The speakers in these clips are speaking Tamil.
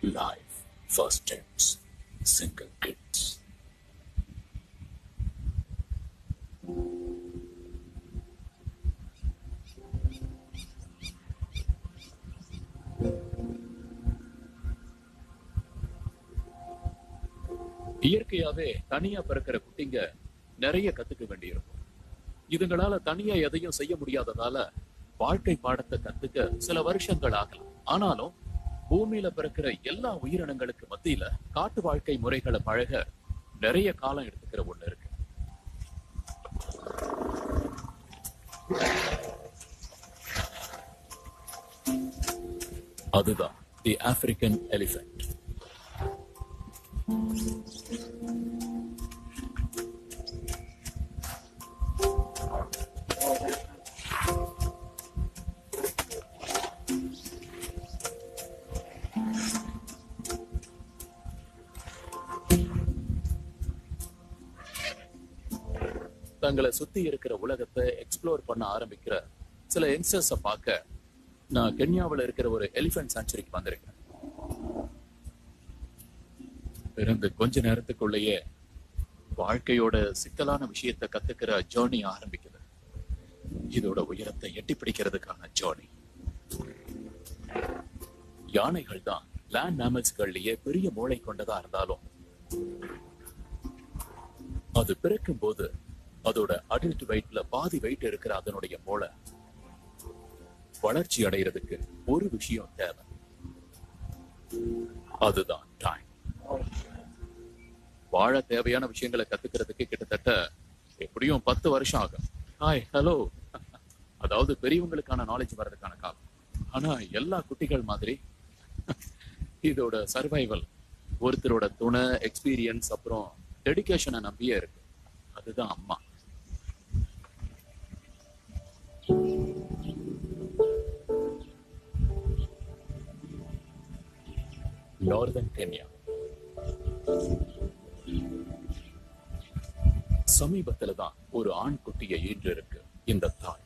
Life first steps, single kids. இயற்கையாவே தனியா பிறக்கிற குட்டிங்க நிறைய கத்துக்க வேண்டியிருக்கும் இதுங்களால தனியா எதையும் செய்ய முடியாததால வாழ்க்கை பாடத்தை கத்துக்க சில வருஷங்கள் ஆகலாம் ஆனாலும் பூமியில பிறக்கிற எல்லா உயிரினங்களுக்கு மத்தியில காட்டு வாழ்க்கை முறைகளை பழக நிறைய காலம் எடுத்துக்கிற ஒண்ணு இருக்கு அதுதான் தி ஆப்பிரிக்கன் எலிஃபென்ட் தங்களை சுத்தி இருக்கிற உலகத்தை எக்ஸ்ப்ளோர் பண்ண ஆரம்பிக்கிற சில யங்ஸ்டர்ஸ பார்க்க நான் கென்யாவுல இருக்கிற ஒரு எலிஃபென்ட் சாங்சுரிக்கு வந்திருக்கேன் பிறந்து கொஞ்ச நேரத்துக்குள்ளேயே வாழ்க்கையோட சிக்கலான விஷயத்தை கத்துக்கிற ஜேர்னி ஆரம்பிக்குது இதோட உயரத்தை எட்டி பிடிக்கிறதுக்கான ஜேர்னி யானைகள் தான் லேண்ட் மேமல்ஸ்கள்லயே பெரிய மூளை கொண்டதா இருந்தாலும் அது பிறக்கும் போது அதோட அடல்ட் வெயிட்ல பாதி வெயிட் இருக்கிற அதனுடைய மூளை வளர்ச்சி அடைகிறதுக்கு ஒரு விஷயம் தேவை அதுதான் டைம் வாழ தேவையான விஷயங்களை கத்துக்கிறதுக்கு கிட்டத்தட்ட எப்படியும் பத்து வருஷம் ஆகும் ஹாய் ஹலோ அதாவது பெரியவங்களுக்கான நாலேஜ் வர்றதுக்கான காலம் ஆனா எல்லா குட்டிகள் மாதிரி இதோட சர்வைவல் ஒருத்தரோட துணை எக்ஸ்பீரியன்ஸ் அப்புறம் டெடிகேஷனை நம்பியே இருக்கு அதுதான் அம்மா நார்தன் கென்யா சமீபத்துல தான் ஒரு ஆண் குட்டியை ஈன்று இருக்கு இந்த தாய்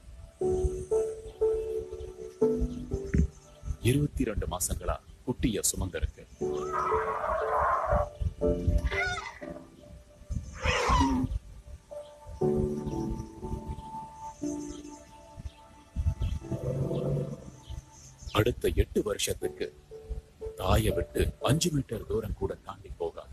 இருபத்தி ரெண்டு மாசங்களா குட்டிய சுமந்திருக்கு அடுத்த எட்டு வருஷத்துக்கு தாயை விட்டு அஞ்சு மீட்டர் தூரம் கூட தாண்டி போகாது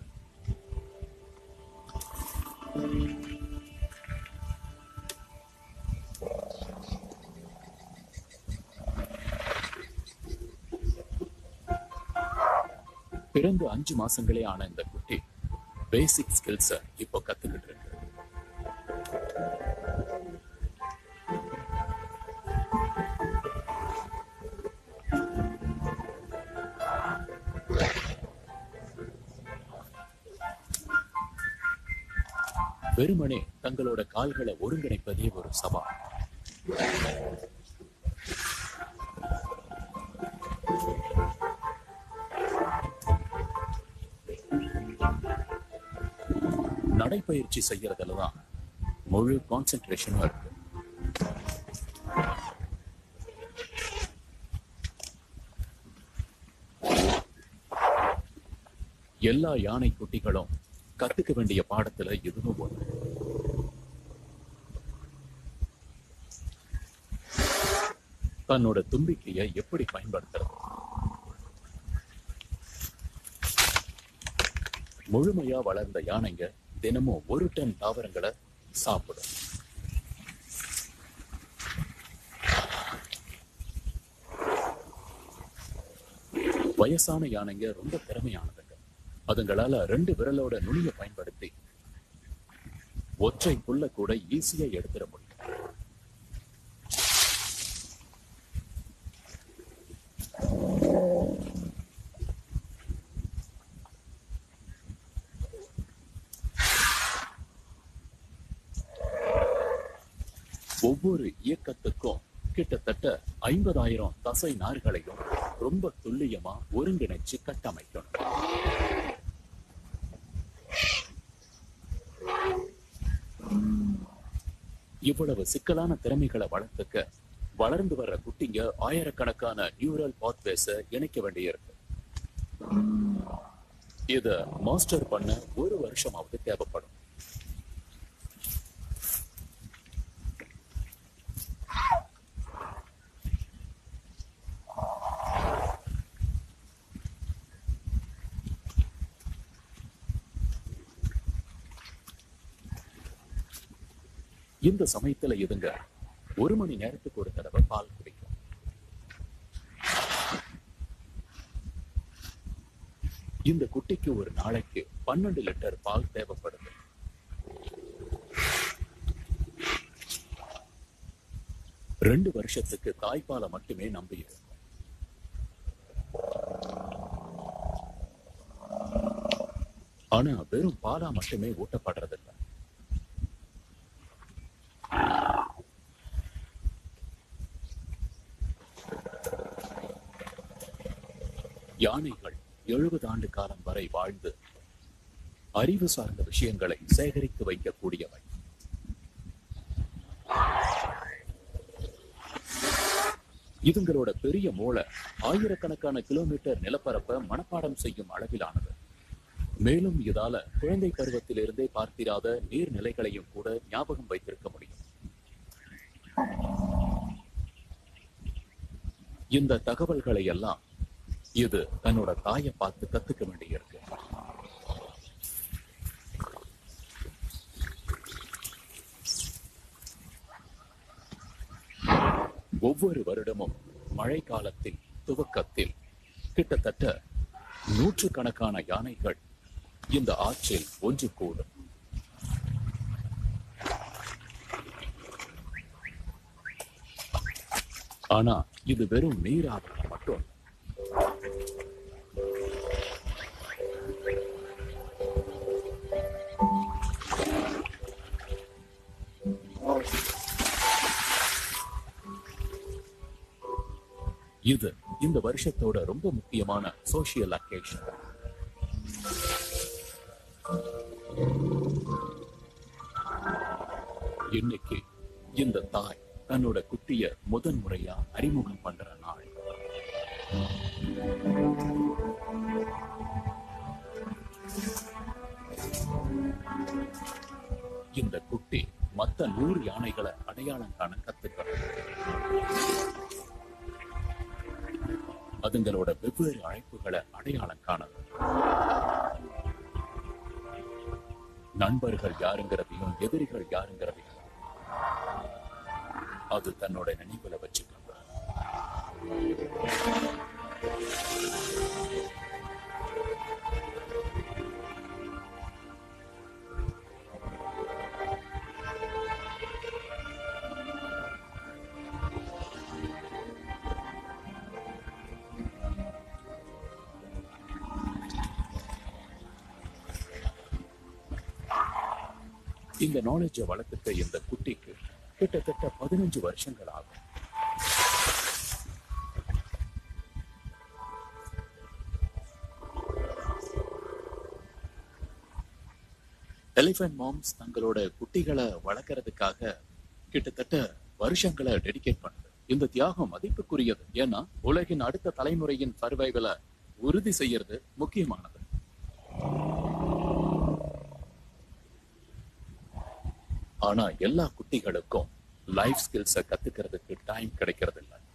பிறந்து அஞ்சு மாசங்களே ஆன இந்த குட்டி பேசிக் ஸ்கில்ஸ இப்போ கத்துக்கிட்டு இருக்கு வெறுமனே தங்களோட கால்களை ஒருங்கிணைப்பதே ஒரு சவால் நடைப்பயிற்சி செய்யறதுல தான் முழு கான்சென்ட்ரேஷனும் இருக்கு எல்லா யானை குட்டிகளும் கத்துக்க வேண்டிய பாடத்துல இதுவும் ஒண்ணு தன்னோட தும்பிக்கையை எப்படி பயன்படுத்துறது முழுமையா வளர்ந்த யானைங்க தினமும் ஒரு டன் தாவரங்களை சாப்பிடும் வயசான யானைங்க ரொம்ப திறமையானதுங்க அதுங்களால ரெண்டு விரலோட நுனியை பயன்படுத்தி ஒற்றை புல்ல கூட ஈஸியா எடுத்துட முடியும் ஒவ்வொரு இயக்கத்துக்கும் கிட்டத்தட்ட ஐம்பதாயிரம் தசை நார்களையும் ரொம்ப துல்லியமா ஒருங்கிணைச்சு கட்டமைக்கணும் இவ்வளவு சிக்கலான திறமைகளை வளர்த்துக்க வளர்ந்து வர்ற குட்டிங்க ஆயிரக்கணக்கான நியூரல் பாத்வேஸ இணைக்க வேண்டியிருக்கு இத மாஸ்டர் பண்ண ஒரு வருஷமாவது தேவைப்படும் இந்த சமயத்துல இதுங்க ஒரு மணி நேரத்துக்கு ஒரு தடவை பால் குடிக்கும் இந்த குட்டிக்கு ஒரு நாளைக்கு பன்னெண்டு லிட்டர் பால் தேவைப்படுது ரெண்டு வருஷத்துக்கு தாய்ப்பாலை மட்டுமே நம்பி இருக்கும் ஆனா வெறும் பாலா மட்டுமே ஊட்டப்படுறதில்லை யானைகள் எழுபது ஆண்டு காலம் வரை வாழ்ந்து அறிவு சார்ந்த விஷயங்களை சேகரித்து வைக்கக்கூடியவை இதுங்களோட பெரிய மூளை ஆயிரக்கணக்கான கிலோமீட்டர் நிலப்பரப்ப மனப்பாடம் செய்யும் அளவிலானது மேலும் இதால குழந்தை பருவத்திலிருந்தே பார்த்திராத நீர்நிலைகளையும் கூட ஞாபகம் வைத்திருக்க முடியும் இந்த தகவல்களை எல்லாம் இது தன்னோட தாயை பார்த்து கத்துக்க வேண்டியிருக்கு ஒவ்வொரு வருடமும் மழை காலத்தில் துவக்கத்தில் கிட்டத்தட்ட நூற்றுக்கணக்கான யானைகள் இந்த ஆற்றில் ஒன்று கூடும் ஆனா இது வெறும் நீராதாரம் மட்டும் இல்ல. இது இந்த வருஷத்தோட ரொம்ப முக்கியமான சோசியல் அக்கேஷன் இன்னைக்கு இந்த தாய் தன்னோட குட்டிய முதன் முறையா அறிமுகம் பண்ற நாள் இந்த குட்டி மத்த நூறு யானைகளை அடையாளம் காண கத்துக்கிறது அதுங்களோட வெவ்வேறு அழைப்புகளை அடையாளம் காணது நண்பர்கள் யாருங்கிறதையும் எதிரிகள் யாருங்கிறதையும் அது தன்னோட நினைவுல வச்சுக்கணும் இந்த நாலேஜை வளர்த்துட்ட இந்த குட்டிக்கு கிட்டத்தட்ட பதினஞ்சு வருஷங்கள் ஆகும் எலிஃபென்ட் மாம்ஸ் தங்களோட குட்டிகளை வளர்க்கறதுக்காக கிட்டத்தட்ட வருஷங்களை டெடிகேட் பண்ணுது இந்த தியாகம் மதிப்புக்குரியது ஏன்னா உலகின் அடுத்த தலைமுறையின் சர்வைவலை உறுதி செய்யறது முக்கியமானது ஆனா எல்லா குட்டிகளுக்கும் லைஃப் ஸ்கில்ஸ கத்துக்கிறதுக்கு டைம் கிடைக்கிறது இல்ல